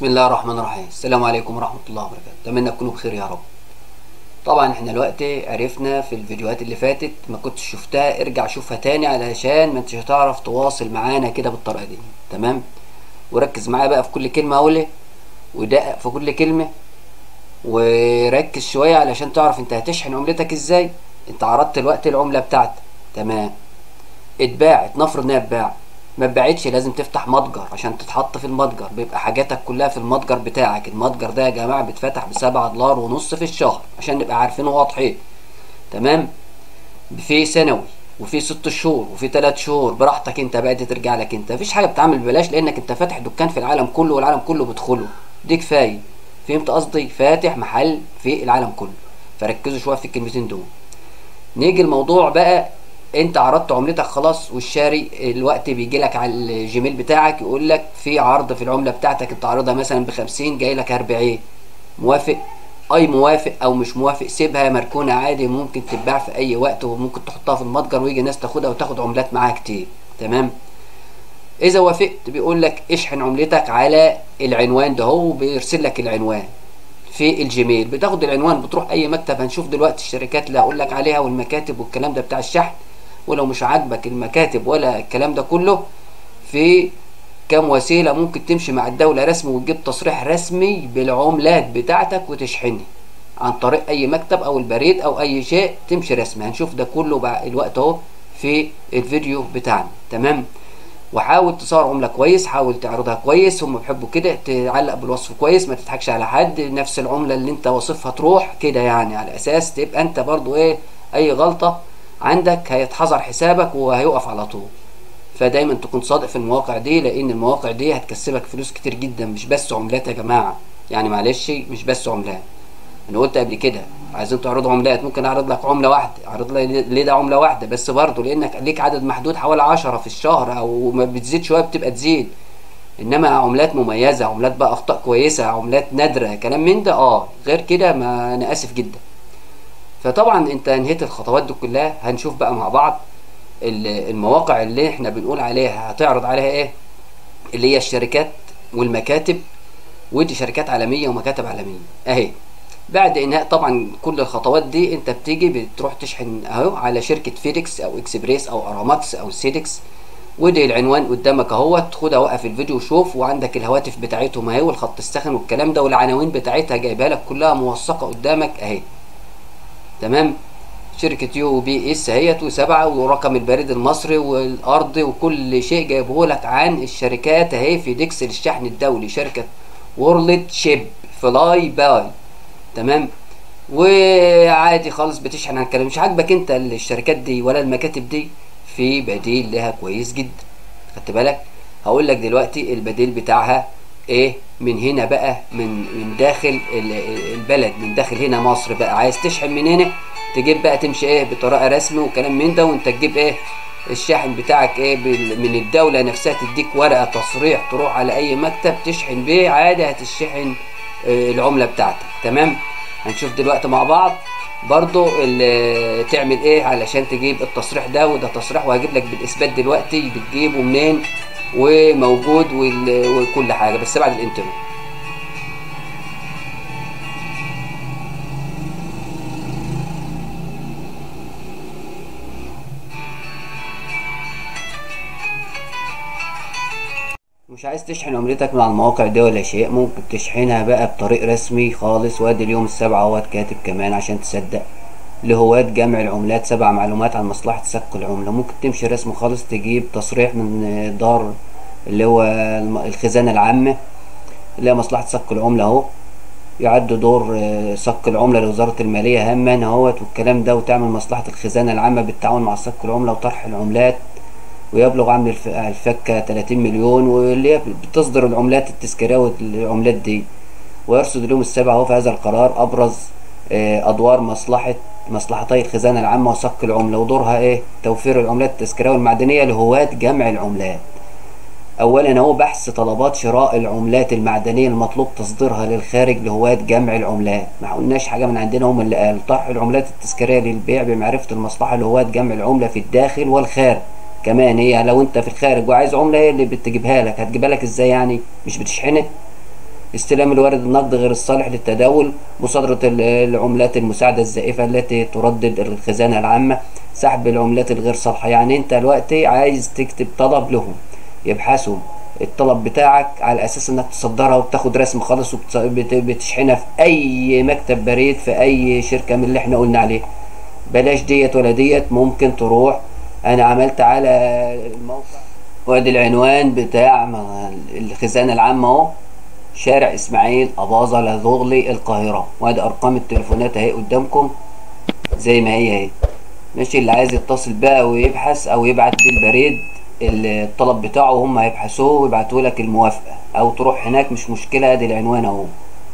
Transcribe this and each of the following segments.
بسم الله الرحمن الرحيم السلام عليكم ورحمة الله وبركاته أتمنى تكونوا بخير يا رب طبعا احنا دلوقتي عرفنا في الفيديوهات اللي فاتت ما كنتش شفتها ارجع شوفها تاني علشان ما انتش هتعرف تواصل معانا كده بالطريقة دي تمام وركز معايا بقى في كل كلمة اقولها ودقق في كل كلمة وركز شوية علشان تعرف انت هتشحن عملتك ازاي انت عرضت الوقت العملة بتاعتك تمام اتباعت نفرض انها اتباعت ما اتباعتش لازم تفتح متجر عشان تتحط في المتجر بيبقى حاجاتك كلها في المتجر بتاعك المتجر ده يا جماعه بيتفتح بسبعة دولار ونص في الشهر عشان نبقى عارفين واضحين تمام في سنوي وفي ست شهور وفي ثلاث شهور براحتك انت بقى دي ترجع لك انت مفيش حاجه بتعمل ببلاش لانك انت فاتح دكان في العالم كله والعالم كله بيدخله دي كفايه فهمت قصدي فاتح محل في العالم كله فركزوا شويه في الكلمتين دول نيجي الموضوع بقى انت عرضت عملتك خلاص والشاري الوقت بيجي لك على الجيميل بتاعك يقول لك في عرض في العمله بتاعتك انت عارضها مثلا ب 50 جاي لك 40 موافق اي موافق او مش موافق سيبها مركونه عادي ممكن تتباع في اي وقت وممكن تحطها في المتجر ويجي ناس تاخدها وتاخد عملات معاها كتير تمام اذا وافقت بيقول لك اشحن عملتك على العنوان ده هو بيرسل لك العنوان في الجيميل بتاخد العنوان بتروح اي مكتب هنشوف دلوقتي الشركات اللي هقول لك عليها والمكاتب والكلام ده بتاع الشحن ولو مش عاجبك المكاتب ولا الكلام ده كله في كام وسيلة ممكن تمشي مع الدولة رسمي وتجيب تصريح رسمي بالعملات بتاعتك وتشحني عن طريق اي مكتب او البريد او اي شيء تمشي رسمي هنشوف ده كله بقى الوقت اهو في الفيديو بتاعنا تمام وحاول تصور عملة كويس حاول تعرضها كويس هم بيحبوا كده تعلق بالوصف كويس ما تضحكش على حد نفس العملة اللي انت واصفها تروح كده يعني على اساس تبقى انت برضو ايه اي غلطة عندك هيتحظر حسابك وهيقف على طول فدايما تكون صادق في المواقع دي لان المواقع دي هتكسبك فلوس كتير جدا مش بس عملات يا جماعه يعني معلش مش بس عملات انا قلت قبل كده عايزين تعرضوا عملات ممكن اعرض لك عمله واحده اعرض لك ليه ده عمله واحده بس برضه لانك ليك عدد محدود حوالي 10 في الشهر او ما بتزيد شويه بتبقى تزيد انما عملات مميزه عملات بقى اخطاء كويسه عملات نادره كلام من ده اه غير كده ما انا اسف جدا فطبعا انت انهيت الخطوات دي كلها هنشوف بقى مع بعض المواقع اللي احنا بنقول عليها هتعرض عليها ايه اللي هي الشركات والمكاتب ودي شركات عالميه ومكاتب عالميه اهي بعد انهاء طبعا كل الخطوات دي انت بتيجي بتروح تشحن اهو على شركه فيديكس او اكسبريس او اراماكس او سيدكس ودي العنوان قدامك اهوت خدها وقف الفيديو وشوف وعندك الهواتف بتاعتهم اهي والخط الساخن والكلام ده والعناوين بتاعتها جايبها لك كلها موثقه قدامك اهي تمام شركة يو بي اس اهيت وسبعة ورقم البريد المصري والارض وكل شيء جايبه لك عن الشركات اهي في ديكس للشحن الدولي شركة وورلد شيب فلاي باي تمام وعادي خالص بتشحن عن الكلام مش عاجبك انت الشركات دي ولا المكاتب دي في بديل لها كويس جدا خدت بالك هقول لك دلوقتي البديل بتاعها ايه من هنا بقى من من داخل البلد من داخل هنا مصر بقى عايز تشحن من هنا تجيب بقى تمشي ايه بطريقه رسمي وكلام من ده وانت تجيب ايه الشاحن بتاعك ايه من الدوله نفسها تديك ورقه تصريح تروح على اي مكتب تشحن بيه عادي هتشحن العمله بتاعتك تمام هنشوف دلوقتي مع بعض برضو تعمل ايه علشان تجيب التصريح ده وده تصريح وهجيب لك بالاثبات دلوقتي بتجيبه منين وموجود وكل حاجه بس بعد الانترو مش عايز تشحن عملتك من على المواقع دي ولا شيء ممكن تشحنها بقى بطريق رسمي خالص وادي اليوم السبعة اهوت كاتب كمان عشان تصدق لهواة جمع العملات سبع معلومات عن مصلحة سك العملة ممكن تمشي رسمي خالص تجيب تصريح من دار اللي هو الخزانة العامة اللي هي مصلحة سك العملة اهو يعد دور سك العملة لوزارة المالية هما اهوت والكلام ده وتعمل مصلحة الخزانة العامة بالتعاون مع سك العملة وطرح العملات ويبلغ عمل الفكة 30 مليون واللي هي بتصدر العملات التذكارية والعملات دي ويرصد اليوم السابع اهو في هذا القرار أبرز أدوار مصلحة مصلحتي الخزانة العامة وصك العملة ودورها إيه؟ توفير العملات التذكارية والمعدنية لهواة جمع العملات. أولا أهو بحث طلبات شراء العملات المعدنية المطلوب تصديرها للخارج لهواة جمع العملات. ما قلناش حاجة من عندنا هم اللي قال طرح العملات التذكارية للبيع بمعرفة المصلحة لهواة جمع العملة في الداخل والخارج. كمان هي لو أنت في الخارج وعايز عملة هي اللي بتجيبها لك هتجيبها لك إزاي يعني؟ مش بتشحنها؟ استلام الوارد النقد غير الصالح للتداول مصادرة ال- العملات المساعدة الزائفة التي تردد الخزانة العامة سحب العملات الغير صالحة يعني انت دلوقتي عايز تكتب طلب لهم يبحثوا الطلب بتاعك على اساس انك تصدرها وبتاخد رسم خالص وبتشحنها في اي مكتب بريد في اي شركة من اللي احنا قلنا عليه بلاش ديت ولا ديت ممكن تروح انا عملت على الموقع وادي العنوان بتاع م- الخزانة العامة اهو شارع اسماعيل اباظة لذغلي القاهرة وادي ارقام التليفونات اهي قدامكم زي ما هي اهي ماشي اللي عايز يتصل بقى ويبحث او يبعت بالبريد الطلب بتاعه هم هيبحثوه ويبعتوا لك الموافقة او تروح هناك مش مشكلة ادي العنوان اهو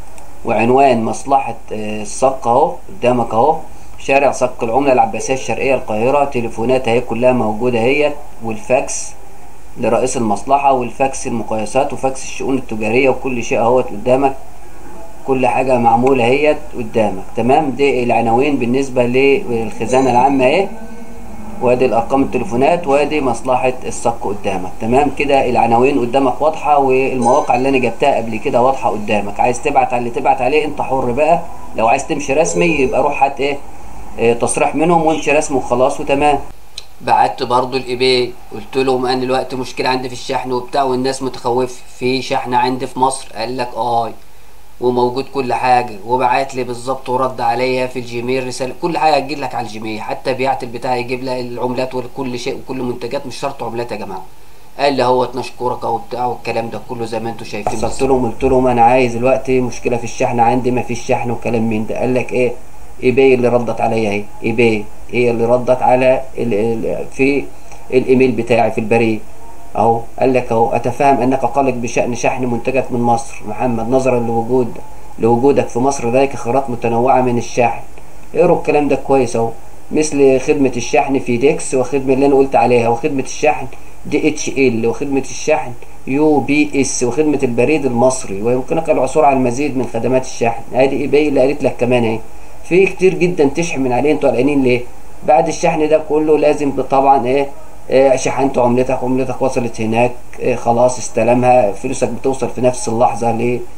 وعنوان مصلحة آه، الصق اهو قدامك اهو شارع صق العملة العباسية الشرقية القاهرة تليفونات اهي كلها موجودة اهي والفاكس لرئيس المصلحة والفاكس المقايسات وفاكس الشؤون التجارية وكل شيء اهوت قدامك كل حاجة معمولة اهيت قدامك تمام دي العناوين بالنسبة للخزانة العامة اهي وادي الارقام التليفونات وادي مصلحة الصك قدامك تمام كده العناوين قدامك واضحة والمواقع اللي انا جبتها قبل كده واضحة قدامك عايز تبعت على اللي تبعت عليه انت حر بقى لو عايز تمشي رسمي يبقى روح هات ايه اه تصريح منهم وامشي رسمي وخلاص وتمام بعت برضو الايباي قلت لهم انا دلوقتي مشكلة عندي في الشحن وبتاع والناس متخوفة في شحن عندي في مصر قال لك اه وموجود كل حاجة وبعت لي بالظبط ورد عليا في الجيميل رسالة كل حاجة هتجيب لك على الجيميل حتى بيعت البتاع يجيب لك العملات وكل شيء وكل منتجات مش شرط عملات يا جماعة قال لي هو نشكرك او بتاع والكلام ده كله زي ما انتم شايفين قلت لهم قلت لهم انا عايز دلوقتي مشكلة في الشحن عندي ما فيش شحن وكلام من ده قال لك ايه ايباي اللي ردت عليا اهي ايباي هي اللي ردت على ال ال في الايميل بتاعي في البريد اهو قال لك اهو اتفهم انك قلق بشان شحن منتجات من مصر محمد نظرا لوجود لوجودك في مصر لديك خيارات متنوعه من الشحن اقروا الكلام ده كويس اهو مثل خدمه الشحن في ديكس وخدمه اللي انا قلت عليها وخدمه الشحن دي اتش ال وخدمه الشحن يو بي اس وخدمه البريد المصري ويمكنك العثور على المزيد من خدمات الشحن ادي ايباي اللي قالت لك كمان اهي في كتير جدا تشحن من عليه انتوا قلقانين ليه بعد الشحن ده كله لازم طبعا ايه إيه، شحنت عملتك عملتك وصلت هناك إيه، خلاص استلمها فلوسك بتوصل في نفس اللحظة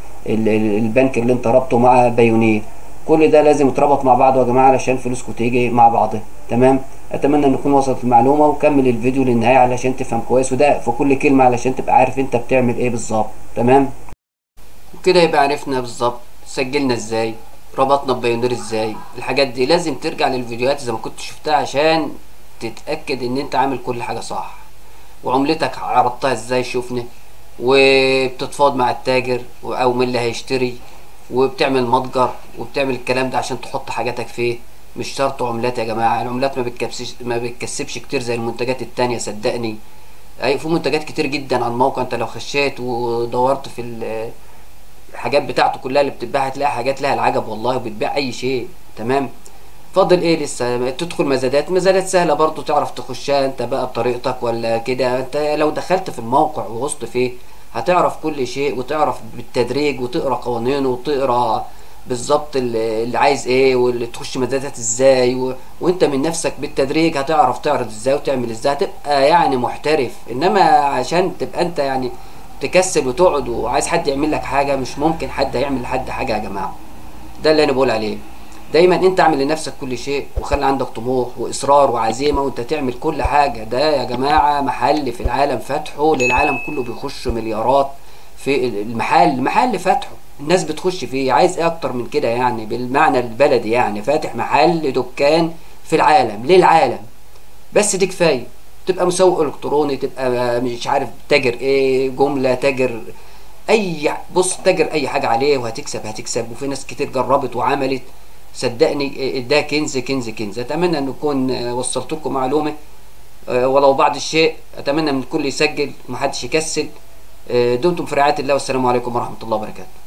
للبنك اللي انت رابطه مع بايونير كل ده لازم يتربط مع بعضه يا جماعة علشان فلوسكم تيجي مع بعضها تمام اتمنى ان تكون وصلت المعلومة وكمل الفيديو للنهاية علشان تفهم كويس وده في كل كلمة علشان تبقى عارف انت بتعمل ايه بالظبط تمام وكده يبقى عرفنا بالظبط سجلنا ازاي ربطنا ببايونير ازاي الحاجات دي لازم ترجع للفيديوهات زي ما كنت شفتها عشان تتأكد ان انت عامل كل حاجة صح وعملتك عرضتها ازاي شوفني وبتتفاوض مع التاجر او من اللي هيشتري وبتعمل متجر وبتعمل الكلام ده عشان تحط حاجاتك فيه مش شرط عملات يا جماعة العملات ما بتكسبش ما بتكسبش كتير زي المنتجات التانية صدقني اي في منتجات كتير جدا على الموقع انت لو خشيت ودورت في ال- الحاجات بتاعته كلها اللي بتتباع هتلاقي حاجات لها العجب والله وبتبيع اي شيء تمام فاضل ايه لسه تدخل مزادات مزادات سهله برضو تعرف تخشها انت بقى بطريقتك ولا كده انت لو دخلت في الموقع وغصت فيه هتعرف كل شيء وتعرف بالتدريج وتقرا قوانينه وتقرا بالظبط اللي اللي عايز ايه واللي تخش مزادات ازاي و... وانت من نفسك بالتدريج هتعرف تعرض ازاي وتعمل ازاي هتبقى يعني محترف انما عشان تبقى انت يعني تكسل وتقعد وعايز حد يعمل لك حاجه مش ممكن حد هيعمل لحد حاجه يا جماعه ده اللي انا بقول عليه دايما انت اعمل لنفسك كل شيء وخلي عندك طموح واصرار وعزيمه وانت تعمل كل حاجه ده يا جماعه محل في العالم فتحه للعالم كله بيخش مليارات في المحل محل فتحه الناس بتخش فيه عايز ايه اكتر من كده يعني بالمعنى البلدي يعني فاتح محل دكان في العالم للعالم بس دي كفايه تبقى مسوق الكتروني تبقى مش عارف تاجر ايه جمله تاجر اي بص تاجر اي حاجه عليه وهتكسب هتكسب وفي ناس كتير جربت وعملت صدقني ده كنز كنز كنز اتمنى ان اكون وصلت لكم معلومه ولو بعض الشيء اتمنى من الكل يسجل ومحدش يكسل دمتم في رعايه الله والسلام عليكم ورحمه الله وبركاته